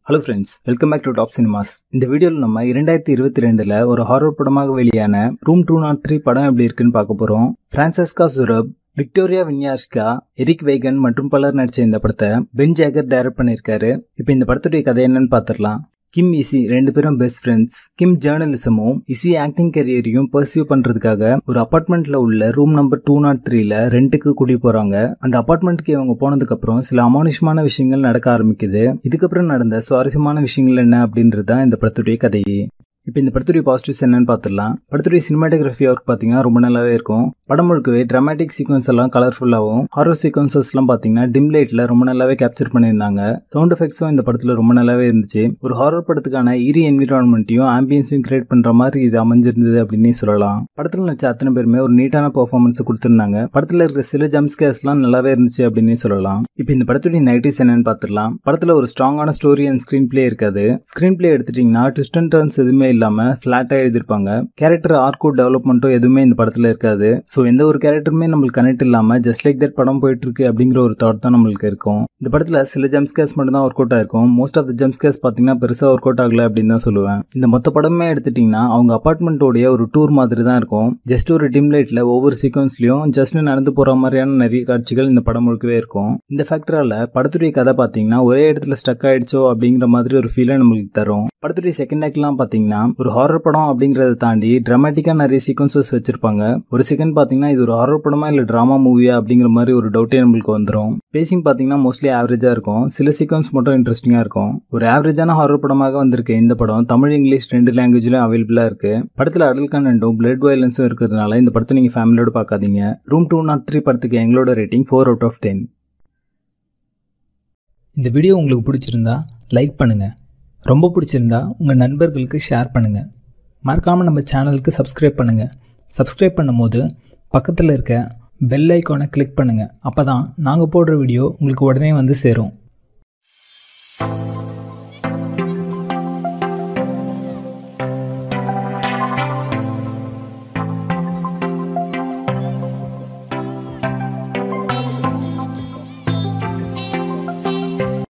hello friends welcome back to top cinemas இந்த வீடியோவில் நம்ம இரண்டாயிரத்தி இருபத்தி ரெண்டில் ஒரு ஹாரர் படமாக வெளியான ரூம் டூ நாட் த்ரீ படம் எப்படி இருக்குன்னு பார்க்க போகிறோம் பிரான்சஸ்கா சுரப் விக்டோரியா வின்யாஷ்கா எரிக் வைகன் மற்றும் பலர் நடிச்ச இந்த படத்தை பென் ஜேகர் டைரக்ட் பண்ணியிருக்காரு இப்போ இந்த படத்துடைய கதை என்னன்னு பார்த்துடலாம் கிம் இசி ரெண்டு பேரும் பெஸ்ட் ஃப்ரெண்ட்ஸ் கிம் ஜேர்னலிசமும் இசி ஆக்டிங் கரியரையும் பர்சியூ பண்றதுக்காக ஒரு அபார்ட்மெண்ட்ல உள்ள ரூம் நம்பர் டூ நாட் த்ரீல ரெண்டுக்கு கூடி போறாங்க அந்த அபார்ட்மெண்ட்டுக்கு இவங்க போனதுக்கு அப்புறம் சில அமானுஷமான விஷயங்கள் நடக்க ஆரம்பிக்குது இதுக்கப்புறம் நடந்த சுவாரஸ்யமான விஷயங்கள் என்ன அப்படின்றது தான் இந்த படத்துடைய கதையே இப்போ இந்த படத்துடைய பாசிட்டிவ்ஸ் என்னன்னு பார்த்துடலாம் படத்துடைய சினிமாட்டோகிராஃபி ஒர்க் பார்த்தீங்கன்னா ரொம்ப நல்லாவே இருக்கும் படம் முழுக்கவே ட்ராமாட்டிக் சீக்வன்ஸ் எல்லாம் கலர்ஃபுல்லாகவும் ஹாரர் சீக்வன்சஸ்லாம் பார்த்தீங்கன்னா டிம் லைட்டில் ரொம்ப நல்லாவே கேப்சர் பண்ணியிருந்தாங்க சவுண்ட் எஃபெக்ட்ஸும் இந்த படத்தில் ரொம்ப நல்லாவே இருந்துச்சு ஒரு ஹாரர் படத்துக்கான ஈரி என்விரான்மெண்ட்டையும் ஆம்பியன்ஸையும் கிரியேட் பண்ணுற மாதிரி இது அமைஞ்சிருந்தது அப்படின்னு சொல்லலாம் படத்தில் நடிச்ச அத்தனை பேருமே ஒரு நீட்டான பர்ஃபார்மன்ஸ் கொடுத்துருந்தாங்க படத்தில் இருக்கிற சில ஜம்ஸ்கேர்ஸ்லாம் நல்லாவே இருந்துச்சு அப்படின்னு சொல்லலாம் இப்போ இந்த படத்துடைய நெகட்டிவ்ஸ் என்னன்னு பார்த்துடலாம் படத்தில் ஒரு ஸ்ட்ராங்கான ஸ்டோரி அண்ட் ஸ்க்ரீன் பிளே இருக்காது ஸ்க்ரீன் பிளே எடுத்துட்டிங்கன்னா ட்விஸ்ட் அண்ட் டர்ன்ஸ் எதுவுமே இல்லாமல் ஃப்ளாட்டாக எழுதியிருப்பாங்க கேரக்டர் ஆர்கோ டெவலப்மெண்ட்டும் எதுவுமே இந்த படத்தில் இருக்காது ஸோ எந்த ஒரு கேரக்டருமே நம்மளுக்கு கனெக்ட் இல்லாமல் ஜஸ்ட் லைக் தட் படம் போயிட்டு இருக்கு அப்படிங்கிற ஒரு தாட் தான் நம்மளுக்கு இருக்கும் இந்த படத்தில் சில ஜம்ஸ்கேஸ் மட்டும் தான் ஒர்க் அவுட் ஆயிருக்கும் மோஸ்ட் ஆஃப் த ஜம்ஸ்கேஸ் பார்த்தீங்கன்னா பெருசாக ஒர்க் அவுட் ஆகல அப்படின்னு தான் சொல்லுவேன் இந்த மொத்த படமே எடுத்துட்டிங்கன்னா அவங்க அப்பார்ட்மெண்ட்டோடைய ஒரு டூர் மாதிரி தான் இருக்கும் ஜஸ்ட் ஒரு டிம் லைட்டில் ஒவ்வொரு சீக்வன்ஸ்லையும் ஜஸ்ட் நடந்து போகிற மாதிரியான நிறைய காட்சிகள் இந்த படம் முழுக்கவே இருக்கும் இந்த ஃபேக்டரால படத்துடைய கதை பார்த்தீங்கன்னா ஒரே இடத்துல ஸ்டக் ஆயிடுச்சோ அப்படிங்கிற மாதிரி ஒரு ஃபீலை நம்மளுக்கு தரும் படத்துடைய செகண்ட் ஆக்ட்லாம் பார்த்தீங்கன்னா ஒரு ஹாரர் படம் அப்படிங்கிறத தாண்டி ட்ராமாட்டிக்காக நிறைய சீக்வன்சஸ் வச்சிருப்பாங்க ஒரு செகண்ட் பார்த்தீங்கன்னா இது ஒரு ஹாரர் படமா இல்லை ட்ராமா மூவியா அப்படிங்கிற மாதிரி ஒரு டவுட்டே நம்மளுக்கு வந்துடும் பேசிங் பார்த்தீங்கன்னா மோஸ்ட்லி ஆவரேஜாக இருக்கும் சில சீக்வன்ஸ் மட்டும் இன்ட்ரெஸ்டிங்காக இருக்கும் ஒரு ஆவரேஜான ஹாரர் படமாக வந்திருக்கு இந்த படம் தமிழ் இங்கிலீஷ் ரெண்டு லாங்குவேஜ்லையும் அவைலபிளாக இருக்கு படத்தில் அடல் கண்டென்ட்டும் பிளட் வயலன்ஸும் இருக்கிறதுனால இந்த படத்தை நீங்கள் ஃபேமிலியோட பார்க்காதீங்க ரூம் டூ நாட் த்ரீ படத்துக்கு எங்களோட rating four out of ten video வீடியோ உங்களுக்கு பிடிச்சிருந்தா லைக் பண்ணுங்கள் ரொம்ப பிடிச்சிருந்தா உங்கள் நண்பர்களுக்கு ஷேர் பண்ணுங்கள் மறக்காமல் நம்ம சேனலுக்கு சப்ஸ்கிரைப் பண்ணுங்கள் சப்ஸ்கிரைப் பண்ணும்போது பக்கத்தில் இருக்க பெல் ஐக்கானை கிளிக் பண்ணுங்கள் அப்போ தான் நாங்கள் போடுற வீடியோ உங்களுக்கு உடனே வந்து சேரும்